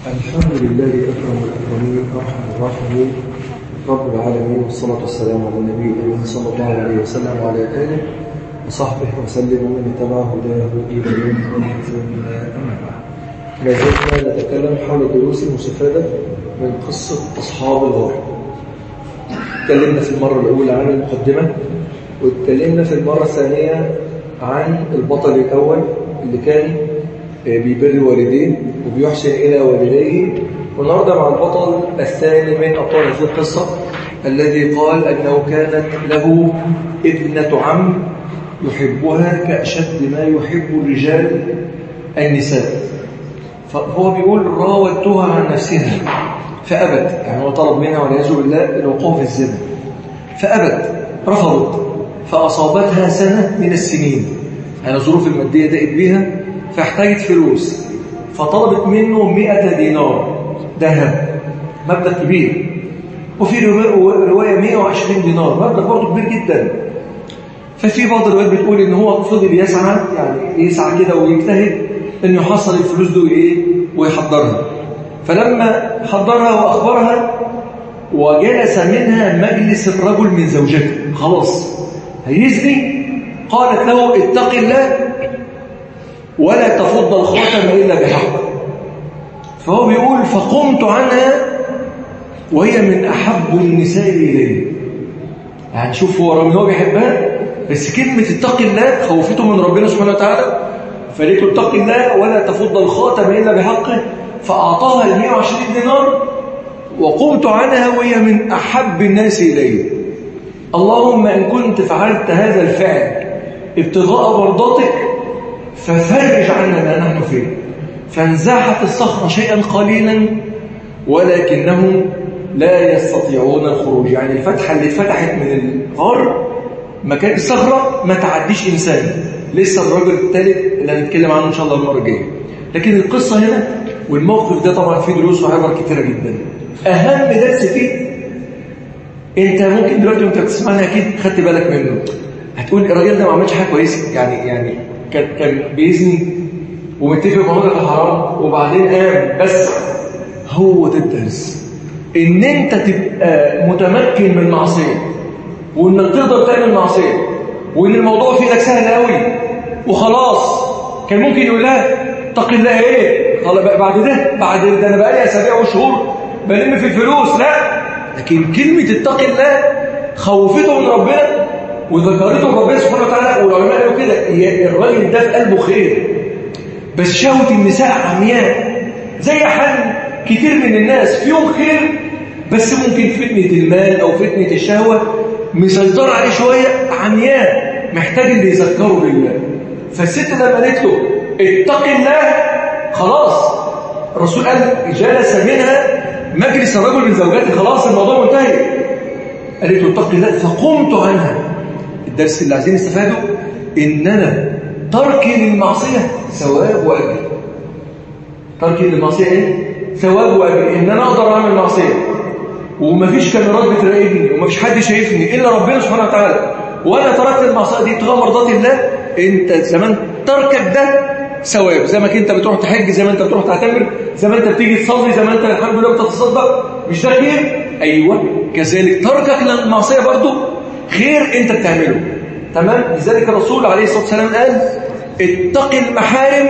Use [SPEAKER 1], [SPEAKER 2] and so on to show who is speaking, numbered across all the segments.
[SPEAKER 1] الحمد لله أكرم الأكرمين أرحم الراحمين رب العالمين والصلاة والسلام على النبي الأمين صلى الله عليه وسلم وعلى آله وصحبه وسلم ومن اتبع هداه إلى يوم الدين ثم أما بعد ما زلنا نتكلم حول الدروس المستفادة من قصة أصحاب الغار اتكلمنا في المرة الأولى عن المقدمة واتكلمنا في المرة الثانية عن البطل الأول اللي كان بيبر والديه وبيحسن إلى والديه والنهارده مع البطل الثاني من أبطال هذه القصة الذي قال أنه كانت له ابنة عم يحبها كأشد ما يحب الرجال النساء فهو بيقول راودتها عن نفسها فأبت يعني هو طلب منها والعياذ بالله الوقوع في الزنا فأبت رفضت فأصابتها سنة من السنين يعني الظروف المادية دقت بيها فاحتاجت فلوس فطلبت منه 100 دينار ذهب مبلغ كبير وفي رواية 120 دينار مبلغ برضه كبير جدا ففي بعض الروايات بتقول ان هو فضل يسعى يعني يسعى كده ويجتهد ان يحصل الفلوس دي وايه ويحضرها فلما حضرها واخبرها وجلس منها مجلس الرجل من زوجته خلاص هيزني قالت له اتق الله ولا تفض الخاتم إلا بحق فهو بيقول فقمت عنها وهي من أحب النساء إليه يعني شوف هو رغم هو بيحبها بس كلمة اتق الله خوفته من ربنا سبحانه وتعالى فقالت له اتق الله ولا تفض الخاتم إلا بحقه فأعطاها ال 120 دينار وقمت عنها وهي من أحب الناس إليه اللهم إن كنت فعلت هذا الفعل ابتغاء مرضاتك ففرج عنا ما نحن فيه فانزاحت الصخرة شيئا قليلا ولكنهم لا يستطيعون الخروج يعني الفتحة اللي اتفتحت من الغار مكان الصخرة ما تعديش إنسان لسه الراجل الثالث اللي هنتكلم عنه إن شاء الله المرة الجاية لكن القصة هنا والموقف ده طبعا فيه دروس وعبر كتيرة جدا أهم درس فيه أنت ممكن دلوقتي وأنت بتسمعنا أكيد خدت بالك منه هتقول الراجل ده ما عملش حاجة كويسة يعني يعني كان كان بيزني ومتفق مع مرة الحرام وبعدين قام بس هو ده الدرس ان انت تبقى متمكن من المعصيه وانك تقدر تعمل معصيه وان الموضوع في ايدك سهل قوي وخلاص كان ممكن يقول لها اتق الله ايه خلاص بعد ده بعد ده انا بقالي اسابيع وشهور بلم في الفلوس لا لكن كلمه اتق الله خوفته من ربنا وذكرته ربنا سبحانه وتعالى والعلماء قالوا كده الراجل ده في قلبه خير بس شهوة النساء عمياء زي حال كتير من الناس فيهم خير بس ممكن فتنة المال أو فتنة الشهوة مسيطرة عليه شوية عمياء محتاج اللي يذكره بالله فالست لما قالت له اتق الله خلاص الرسول قال جلس منها مجلس الرجل من زوجاته خلاص الموضوع منتهي قالت له اتق الله فقمت عنها الدرس اللي عايزين نستفاده ان انا تركي للمعصيه ثواب واجر تركي للمعصيه ايه ثواب واجر ان انا اقدر اعمل معصيه ومفيش كاميرات بتراقبني ومفيش حد شايفني الا ربنا سبحانه وتعالى وانا تركت المعصيه دي ابتغاء مرضات الله انت زمان تركك ده ثواب زي ما انت بتروح تحج زي ما انت بتروح تعتمر زي ما انت بتيجي تصلي زي ما انت الحمد لله بتتصدق مش ده خير ايوه كذلك تركك للمعصيه برضه خير انت بتعمله تمام لذلك الرسول عليه الصلاه والسلام قال اتق المحارم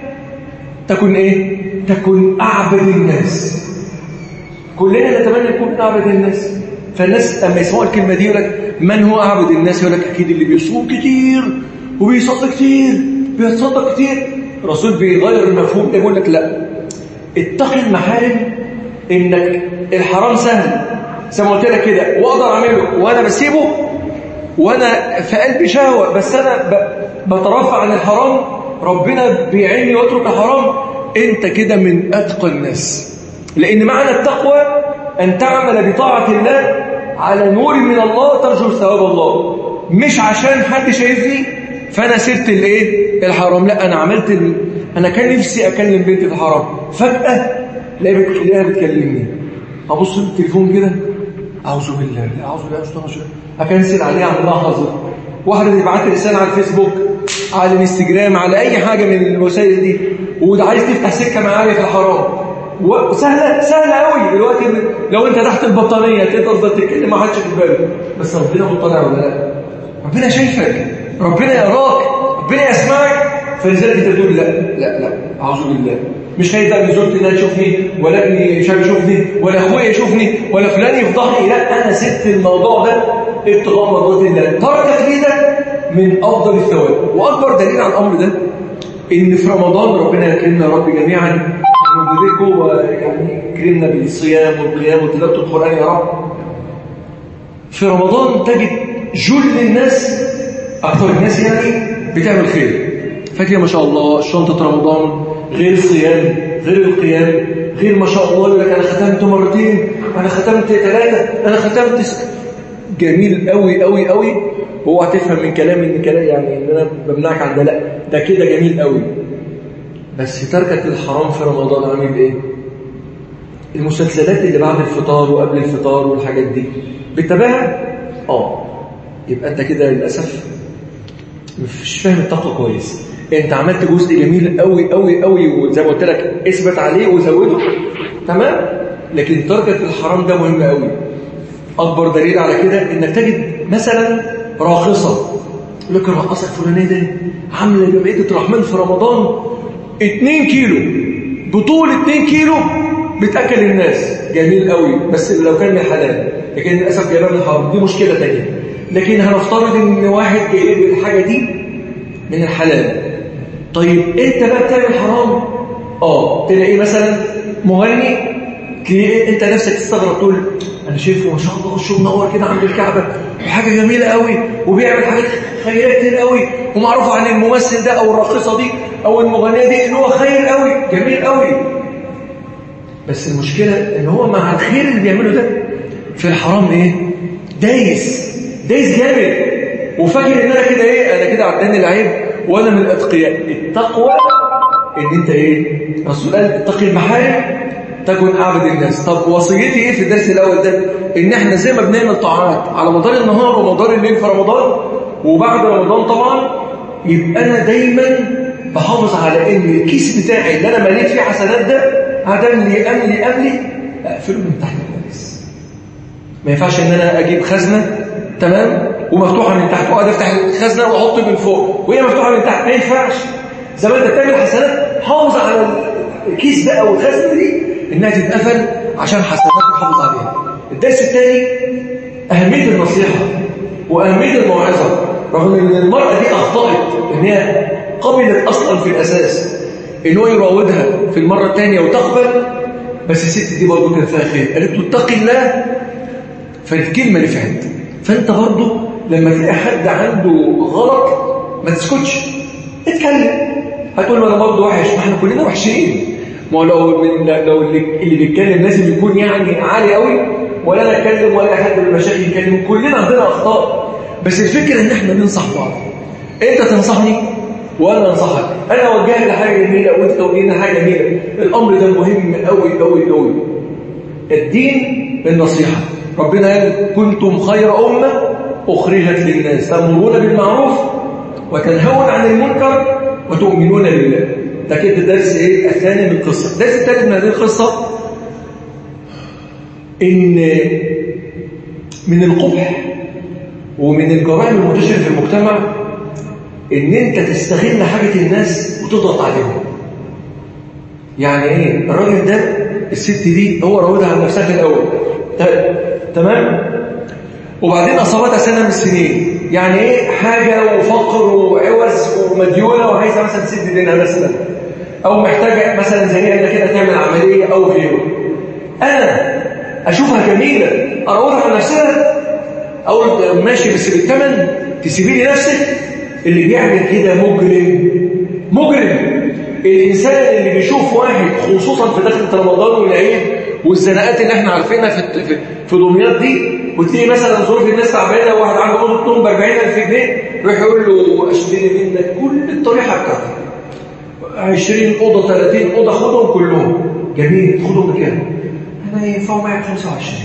[SPEAKER 1] تكن ايه تكن اعبد الناس كلنا نتمنى نكون من اعبد الناس فالناس اما يسمعوا الكلمه دي يقول لك من هو اعبد الناس يقول لك اكيد اللي بيصوم كتير وبيصلي كتير بيتصدق كتير الرسول بيغير المفهوم ده يقول لك لا اتق المحارم انك الحرام سهل زي ما قلت لك كده واقدر اعمله وانا بسيبه وانا في قلبي شهوه بس انا بترفع عن الحرام ربنا بيعيني واترك الحرام انت كده من اتقى الناس لان معنى التقوى ان تعمل بطاعه الله على نور من الله ترجو ثواب الله مش عشان حد شايفني فانا سبت الايه الحرام لا انا عملت ال... انا كان نفسي اكلم بنتي في الحرام فجاه الاقيها بتكلمني ابص التليفون كده اعوذ بالله لا اعوذ بالله استغفر اكنسل عليها عن لحظه واحده تبعت لي رساله على الفيسبوك على الانستجرام على اي حاجه من الوسائل دي وده عايز تفتح سكه معايا في الحرام
[SPEAKER 2] وسهلة سهلة قوي دلوقتي لو انت تحت البطانية تقدر تتكلم ما حدش في بالك بس ربنا مطلع ولا لا ربنا شايفك ربنا يراك ربنا يسمعك فلذلك انت تقول لا لا لا اعوذ بالله مش خايف بقى من زوجتي انها تشوفني ولا ابني مش يشوفني ولا اخويا يشوفني ولا فلان يفضحني لا انا سبت الموضوع ده ابتغاء مرضات الله تركك ليه ده من افضل الثواب واكبر دليل على الامر ده ان في رمضان ربنا يكرمنا يا رب جميعا ونباركه ويعني يكرمنا بالصيام والقيام وتلاوه القران يا رب في رمضان تجد جل الناس اكثر الناس يعني بتعمل خير فاكر ما شاء الله شنطه رمضان غير الصيام غير القيام غير ما شاء الله يقول لك انا ختمت مرتين انا ختمت ثلاثه انا ختمت س... جميل قوي قوي قوي هو هتفهم من كلامي ان كلام يعني ان انا بمنعك عن ده لا ده كده جميل قوي بس تركك الحرام في رمضان عامل ايه المسلسلات اللي بعد الفطار وقبل الفطار والحاجات دي بتتابعها اه يبقى انت كده للاسف مش فاهم الطاقه كويس انت عملت جزء جميل قوي قوي قوي وزي ما قلت لك اثبت عليه وزوده تمام لكن تركك الحرام ده مهم قوي اكبر دليل على كده انك تجد مثلا راقصه يقول لك الرقاصه الفلانيه دي عامله جمعيه الرحمن في رمضان 2 كيلو بطول 2 كيلو بتاكل الناس جميل قوي بس لو كان من حلال لكن للاسف جايبها من الحرام دي مشكله ثانيه لكن هنفترض ان واحد جايب الحاجه دي من الحلال طيب انت بقى بتعمل حرام اه تلاقيه مثلا مغني تلاقيه انت نفسك تستغرب تقول انا شايفه ما شاء الله وشه منور كده عند الكعبه وحاجه جميله قوي وبيعمل حاجات خيريه كتير قوي ومعروف عن الممثل ده او الراقصه دي او المغنيه دي ان هو خير قوي جميل قوي بس المشكله ان هو مع الخير اللي بيعمله ده في الحرام ايه دايس دايس جامد وفاكر ان انا كده ايه انا كده عداني العيب وانا من الاتقياء التقوى ان انت ايه الرسول قال اتقي المحارم تكن اعبد الناس طب وصيتي ايه في الدرس الاول ده ان احنا زي ما بنعمل طاعات على مدار النهار ومدار الليل في رمضان وبعد رمضان طبعا يبقى انا دايما بحافظ على ان الكيس بتاعي اللي انا مليت فيه حسنات ده هتملي املي املي اقفله من تحت كويس ما ينفعش ان انا اجيب خزنه تمام ومفتوحه من تحت واقعد افتح الخزنه واحط من فوق وهي مفتوحه من تحت ما ينفعش زي ما انت بتعمل حسنات حافظ على الكيس ده او الخزنه دي انها تتقفل عشان حسنات تحافظ عليها الدرس الثاني اهميه النصيحه واهميه الموعظه رغم ان المراه دي اخطات ان هي قبلت اصلا في الاساس ان هو يراودها في المره الثانيه وتقبل بس الست دي برضه كان فيها خير قالت له اتقي الله فالكلمه نفعت فانت برضه لما تلاقي حد عنده غلط ما تسكتش اتكلم هتقول له انا برضه وحش ما احنا كلنا وحشين ما هو لو من لو اللي, اللي بيتكلم لازم يكون يعني عالي قوي ولا انا اتكلم ولا حد من المشايخ يتكلم كلنا عندنا اخطاء بس الفكره ان احنا ننصح بعض انت تنصحني وانا انصحك انا اوجهك لحاجه جميله وانت توجهني لحاجه جميله الامر ده مهم قوي قوي قوي الدين النصيحه ربنا قال كنتم خير امه اخرجت للناس تامرون بالمعروف وتنهون عن المنكر وتؤمنون بالله ده كده الدرس ايه الثاني من القصه الدرس الثالث من هذه القصه ان من القبح ومن الجرائم المنتشره في المجتمع ان انت تستغل حاجه الناس وتضغط عليهم يعني ايه الراجل ده الست دي هو راودها عن نفسها في الاول تمام وبعدين اصابتها سنه من السنين يعني ايه حاجه وفقر وعوز ومديونه وعايزه مثلا تسد دينها مثلا او محتاجه مثلا زي انا كده تعمل عمليه او غيره انا اشوفها جميله اراودها عن نفسها اقول ماشي بس بالثمن تسيبي لي نفسك اللي بيعمل كده مجرم مجرم الانسان اللي بيشوف واحد خصوصا في دخله رمضان والعيد والزناقات اللي احنا عارفينها في في, في دمياط دي وتلاقي مثلا ظروف الناس تعبانه وواحد عنده اوضه نوم ب 40000 جنيه يروح يقول له اشتري منك كل الطريحه بتاعتك 20 اوضه 30 اوضه خدهم كلهم جميل خدهم بكام؟ انا ينفعوا معايا 25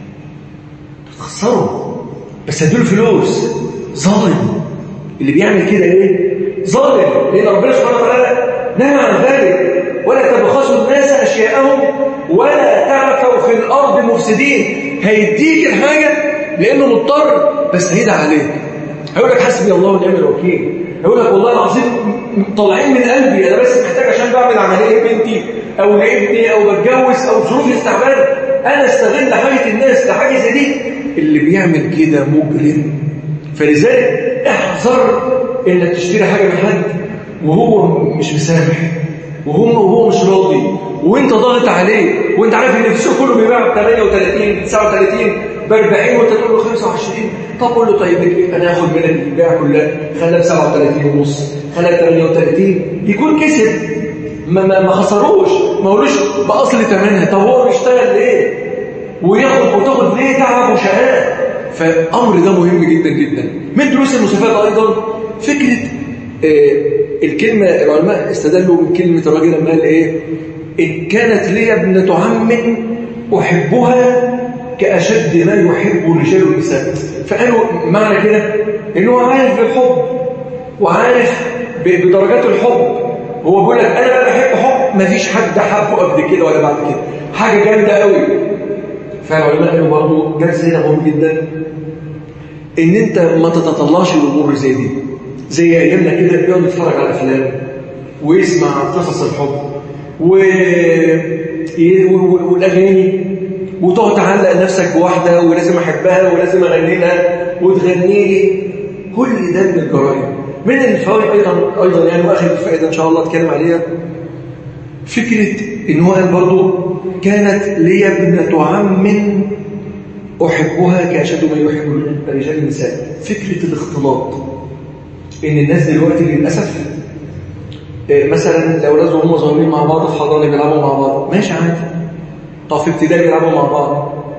[SPEAKER 2] تخسروا بس هدول فلوس ظالم اللي بيعمل كده ايه ظالم لان ربنا سبحانه وتعالى نهى عن ذلك ولا تبخسوا الناس أشياءهم ولا تعثوا في الأرض مفسدين هيديك الحاجة لأنه مضطر بس هيدعى عليك هيقول لك حسبي الله ونعم الوكيل هيقول لك والله العظيم طالعين من قلبي أنا بس محتاج عشان بعمل عملية بنتي أو لابني أو بتجوز أو ظروف الاستعباد أنا استغل حاجة الناس لحاجة زي دي اللي بيعمل كده مجرم فلذلك احذر انك تشتري حاجة من حد وهو مش مسامح وهو وهو مش راضي وانت ضاغط عليه وانت عارف ان السوق كله بيبيع ب 38 39 ب 40 وانت تقول له 25 طب قول له طيب انا هاخد منك البيع كلها خليها ب 37 ونص خليها ب 38 يكون كسب ما ما, ما خسروش ما قولوش باصل ثمنها طب هو بيشتغل ليه وياخد وتاخد ليه تعب وشقاء فالامر ده مهم جدا جدا من دروس المستفاده ايضا فكره آه الكلمه العلماء استدلوا من كلمه الراجل لما قال ايه ان كانت لي ابنه عم احبها كاشد ما يحب رجال النساء فقالوا معنى كده انه عارف بالحب وعارف بدرجات الحب هو بيقول لك انا بقى بحب حب مفيش حد حبه قبل كده ولا بعد كده حاجه جامده قوي فالعلماء قالوا برضه درس هنا مهم جدا ان انت ما تتطلعش الامور زي دي زي ايامنا كده بيقعد يتفرج على افلام ويسمع قصص الحب و... والاغاني وتقعد تعلق نفسك بواحده ولازم احبها ولازم اغني لها وتغني لي كل ده من الجرائم من الفوائد ايضا ايضا يعني واخر الفائده ان شاء الله اتكلم عليها فكره ان هو قال برضه كانت لي ابنه عم احبها كاشد ما يحب رجال النساء فكره الاختلاط ان الناس دلوقتي للاسف مثلا الاولاد وهم صغيرين مع بعض في حضانه بيلعبوا مع بعض ماشي عادي طب في ابتدائي بيلعبوا مع بعض